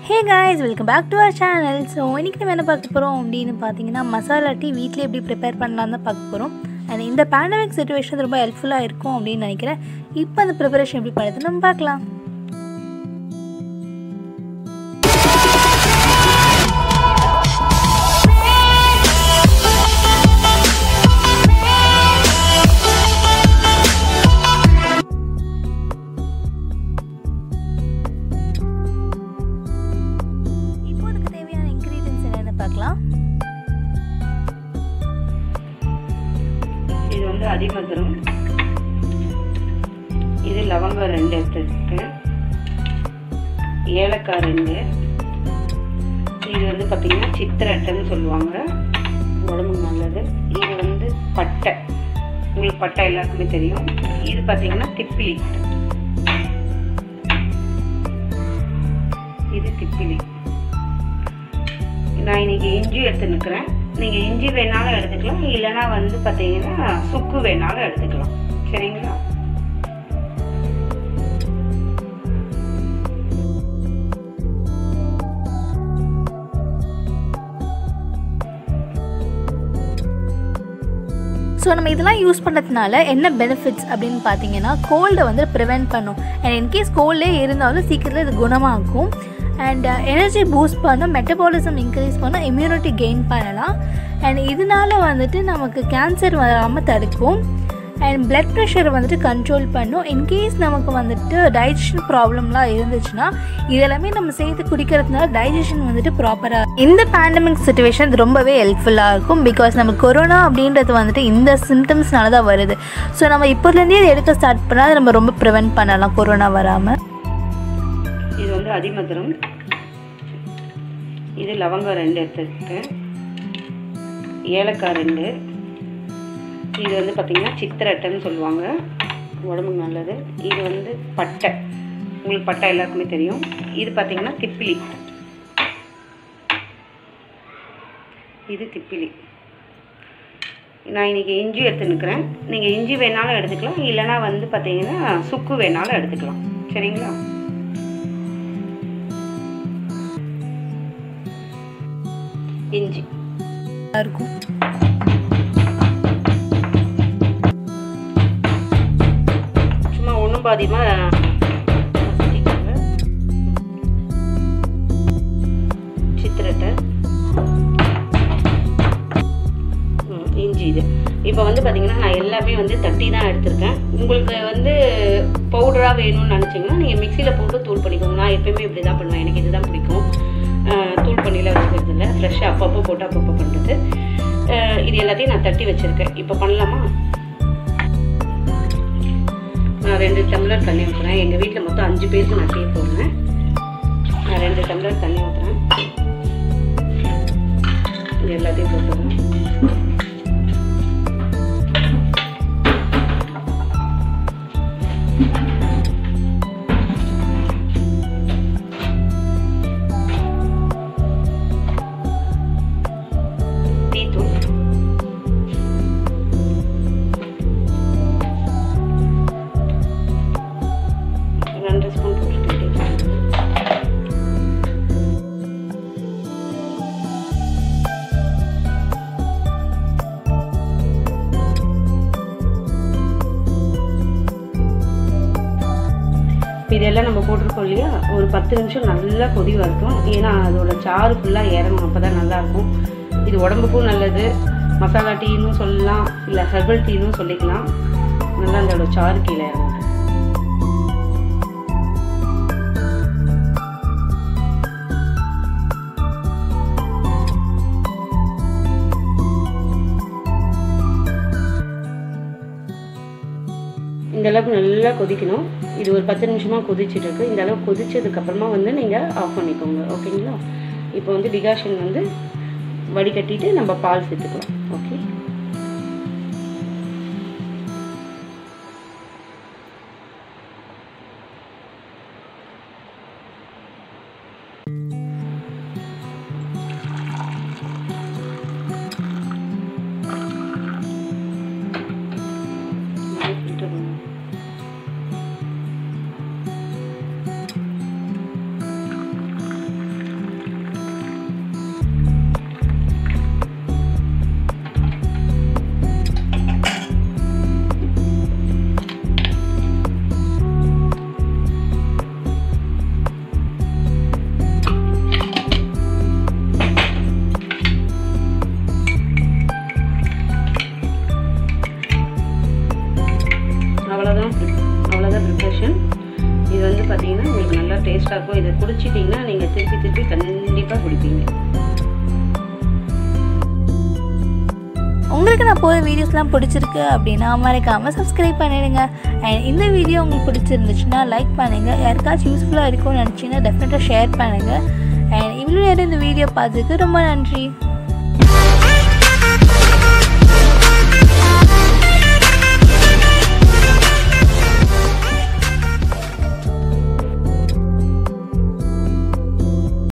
Hey guys welcome back to our channel so இன்றைக்கி நம்ம என்ன பார்க்க போகிறோம் அப்படின்னு பார்த்தீங்கன்னா மசாலா டீ வீட்டில் எப்படி ப்ரிப்பேர் பண்ணலாம் தான் பார்க்க போகிறோம் அண்ட் இந்த பேண்டமிக் சுச்சுவேஷன் ரொம்ப ஹெல்ப்ஃபுல்லாக இருக்கும் அப்படின்னு நினைக்கிறேன் இப்போ அந்த ப்ரிப்பரேஷன் எப்படி பண்ணுறது நம்ம பார்க்கலாம் இப்போ அதுக்கு தேவையான இன்க்ரீடியன்ஸ் என்னென்னு பார்க்கலாம் இது வந்து அதிமதுரம் இது லவங்கம் ரெண்டு எடுத்துருக்கேன் ஏலக்காய் ரெண்டு இது வந்து பார்த்திங்கன்னா சித்திரட்டைன்னு சொல்லுவாங்க உடம்புக்கு நல்லது இது வந்து பட்டை உங்களுக்கு பட்டை எல்லாருக்குமே தெரியும் இது பார்த்திங்கன்னா திப்பிலி இது திப்பிலி நான் இன்னைக்கு இஞ்சி எடுத்து நிற்கிறேன் நீங்கள் இஞ்சி வேணாலும் எடுத்துக்கலாம் இல்லைன்னா வந்து பார்த்தீங்கன்னா சுக்கு வேணாலும் எடுத்துக்கலாம் சரிங்களா ஸோ நம்ம இதெல்லாம் யூஸ் பண்ணுறதுனால என்ன பெனிஃபிட்ஸ் அப்படின்னு பார்த்தீங்கன்னா கோல்டை வந்து ப்ரிவெண்ட் பண்ணும் அண்ட் இன்கேஸ் கோல்டே இருந்தாலும் சீக்கிரத்தில் இது குணமாகும் அண்ட் எனர்ஜி பூஸ்ட் பண்ணும் மெட்டபாலிசம் இன்க்ரீஸ் பண்ணும் இம்யூனிட்டி கெயின் பண்ணலாம் அண்ட் இதனால வந்துட்டு நமக்கு கேன்சர் வராமல் தடுக்கும் அண்ட் பிளட் ப்ரெஷரை வந்துட்டு கண்ட்ரோல் பண்ணும் இன்கேஸ் நமக்கு வந்துட்டு டைஜஷன் ப்ராப்ளம்லாம் இருந்துச்சுன்னா இதெல்லாமே நம்ம சேர்த்து குடிக்கிறதுனால டைஜஷன் வந்துட்டு ப்ராப்பராக இந்த பேண்டமிக் சுச்சுவேஷன் ரொம்பவே ஹெல்ப்ஃபுல்லாக இருக்கும் பிகாஸ் நம்ம கொரோனா அப்படின்றது வந்துட்டு இந்த சிம்டம்ஸ்னால தான் வருது ஸோ நம்ம இப்போலேருந்தே இதை எடுக்க ஸ்டார்ட் பண்ணால் அதை நம்ம ரொம்ப ப்ரிவெண்ட் பண்ணலாம் கொரோனா வராமல் இது வந்து அதிமதுரம் இது லவங்கம் ரெண்டு எடுத்துருக்கேன் ஏலக்காய் ரெண்டு இது வந்து பார்த்திங்கன்னா சித்திரட்டைன்னு சொல்லுவாங்க உடம்புக்கு நல்லது இது வந்து பட்டை உங்களுக்கு பட்டை எல்லாருக்குமே தெரியும் இது பார்த்திங்கன்னா திப்பிலி இது திப்பிலி நான் இன்னைக்கு இஞ்சி எடுத்து நிற்கிறேன் நீங்கள் இஞ்சி வேணாலும் எடுத்துக்கலாம் இல்லைன்னா வந்து பார்த்தீங்கன்னா சுக்கு வேணாலும் எடுத்துக்கலாம் சரிங்களா இஞ்சி இருக்கும் சும்மா ஒன்றும் பாதியமாக நசுக்கிக்கோங்க. சித்திரட்டை ம், இஞ்சி இது இப்போ வந்து பார்த்தீங்கன்னா நான் எல்லாமே வந்து தட்டி தான் எடுத்திருக்கேன் உங்களுக்கு வந்து பவுடராக வேணும்னு நினச்சிங்கன்னா நீங்கள் மிக்சியில் போட்டு தூள் பண்ணிக்கோங்க நான் எப்பயுமே இப்படி தான் பண்ணுவேன் எனக்கு இதுதான் பிடிக்கும் அஹ், தூள் பண்ணிலாம் வச்சுக்கிறது இல்லை ஃப்ரெஷ்ஷாக அப்பப்போ போட்டு அப்பப்போ பண்ணுறது இது எல்லாத்தையும் நான் தட்டி வச்சுருக்கேன் இப்போ பண்ணலாமா நான் ரெண்டு டம்ளர் தண்ணி ஊற்றுறேன் எங்கள் வீட்டில் மொத்தம் அஞ்சு பேருக்கு நான் டீ போடுறேன் நான் ரெண்டு டம்ளர் தண்ணி ஊற்றுறேன் இது எல்லாத்தையும் போட்டுறேன் டீத்தூள் ரெண்டு ஸ்பூன் போட்டுக்கிட்டே இதெல்லாம் நம்ம போட்டிருக்கோம் இல்லையா ஒரு பத்து நிமிஷம் நல்லா கொதி வரட்டும் ஏன்னா அதோட சாறு ஃபுல்லாக இறங்கும் அப்போ தான் நல்லாயிருக்கும் இது உடம்புக்கும் நல்லது மசாலா டீன்னு சொல்லலாம் இல்லை ஹெர்பல் டீன்னு சொல்லிக்கலாம் நல்லா அதோட சாறு கீழே இறங்கும் இந்த அளவுக்கு நல்லா கொதிக்கணும் இது ஒரு பத்து நிமிஷமாக கொதிச்சுட்டு இருக்கு இந்த அளவுக்கு கொதிச்சதுக்கு அப்புறமா வந்து நீங்கள் ஆஃப் பண்ணிக்கோங்க ஓகேங்களா இப்போ வந்து டிகாஷன் வந்து வடிகட்டிட்டு நம்ம பால் சேர்த்துக்கலாம் ஓகே filter பண்ணுங்க. டேஸ்ட்டாக இருக்கும் இதை குடிச்சிட்டிங்கன்னா நீங்கள் திருப்பி திருப்பி கண்டிப்பாக குடிப்பீங்க உங்களுக்கு நான் போகிற வீடியோஸ்லாம் பிடிச்சிருக்கு அப்படின்னா மறக்காமல் சப்ஸ்கிரைப் பண்ணிடுங்க அண்ட் இந்த வீடியோ உங்களுக்கு பிடிச்சிருந்துச்சுன்னா லைக் பண்ணுங்கள் யாருக்காச்சும் யூஸ்ஃபுல்லாக இருக்கும்னு நினச்சிங்கன்னா டெஃபினட்டாக ஷேர் பண்ணுங்கள் அண்ட் இவ்வளோ நேரம் இந்த வீடியோ பார்த்ததுக்கு ரொம்ப நன்றி